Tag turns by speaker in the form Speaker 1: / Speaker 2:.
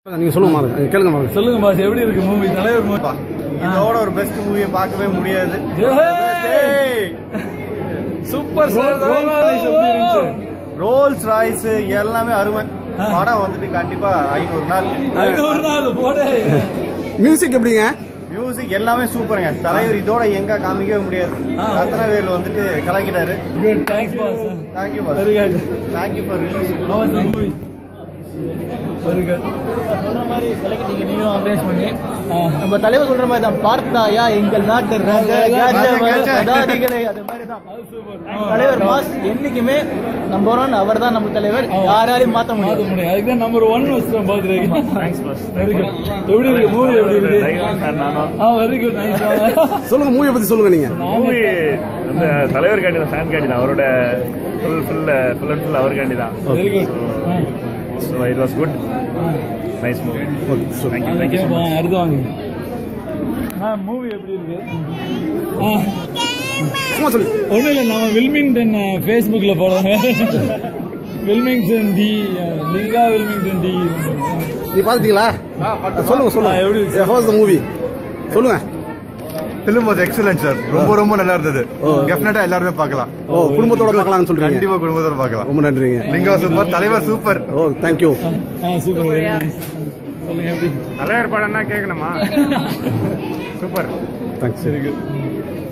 Speaker 1: நீங்க சொல்லுங்க மாறு நீங்க கேளுங்க மாறு
Speaker 2: சொல்லுங்க பாஸ் எப்படி இருக்கு மூவி தலைவர் மூவி
Speaker 3: இதோட ஒரு பெஸ்ட் மூவியை பார்க்கவே முடியாது
Speaker 2: சூப்பர் சார்
Speaker 3: ரோல்ஸ் ராய்ஸ் எல்லாமே அருமை படம் வந்துட்டு கண்டிப்பா ஐநூறு நாள்
Speaker 2: ஐநூறு நாள் போட
Speaker 1: மியூசிக் எப்படிங்க
Speaker 3: மியூசிக் எல்லாமே சூப்பருங்க தலைவர் இதோட எங்க காமிக்கவே முடியாது ரத்னவேல் வந்துட்டு கலக்கிட்டாரு
Speaker 2: good thanks boss
Speaker 3: thank you
Speaker 2: very good
Speaker 3: thank you for release
Speaker 2: how was the movie very good
Speaker 4: சொன்ன மாதிரி விளக்கிட்டீங்க நீங்களும் ஆர்கனைஸ் பண்ணி நம்ம தலைவர் சொல்ற மாதிரி தான் பார்த்தாயா எங்கள் நாட்டு ராஜா, ராஜா,
Speaker 3: ராஜா.
Speaker 4: ராஜாதிகளே, அது மாதிரி தான் தலைவர் மாஸ் என்னைக்குமே நம்பர் ஒன் அவர் தான் நம்ம தலைவர் யாராலையும் மாத்த
Speaker 2: மாத்த
Speaker 4: முடியாது
Speaker 2: முடியும் அதுக்கு தான் நம்பர் ஒன் வச்சுட்டோம் பாத்துருக்கீங்க தேங்க்ஸ் பாஸ் வெரி குட் எப்படி இருக்கு மூவி எப்படி இருக்கு ஆ வெரி குட் நைஸ்
Speaker 1: சொல்லுங்க மூவியை பத்தி சொல்லுங்க நீங்க
Speaker 5: மூவி அந்த தலைவர் காண்டி தான் ஃபேன் காண்டி தான் அவரோட full full full and full அவர் காண்டி தான்
Speaker 2: very good
Speaker 5: so it was good nice movie thank you thank you so much
Speaker 2: அடுத்து வாங்க ஆ மூவி எப்படி இருக்கு ஆ
Speaker 1: சும்மா சொல்லு
Speaker 2: ஒன்றும் இல்லை நம்ம வில்மிங்டன் ஃபேஸ்புக்கில் போடுறாங்க Wilmington T Lingaa Wilmington T
Speaker 1: நீ பாத்துட்டீங்களா சொல்லுங்க சொல்லுங்க
Speaker 2: ஆ, எப்படி இருக்கு?
Speaker 1: ஹவ் த மூவி சொல்லுங்க
Speaker 3: ஃபிலிம் வாஸ் எக்ஸலன்ட் சார் ரொம்ப ரொம்ப நல்லா இருந்தது டெஃபினட்டா எல்லாருமே பார்க்கலாம்
Speaker 1: ஓ குடும்பத்தோட பார்க்கலாம்னு சொல்றீங்க
Speaker 3: கண்டிப்பா குடும்பத்தோட பார்க்கலாம்
Speaker 1: ரொம்ப நன்றிங்க
Speaker 3: லிங்கா சூப்பர் தலைவர் super
Speaker 1: oh thank you
Speaker 2: ah super very nice சொல்லுங்க எப்படி
Speaker 5: தலைவர் படம்னா கேட்கணுமா சூப்பர்
Speaker 1: தேங்க்ஸ்
Speaker 2: வெரி குட்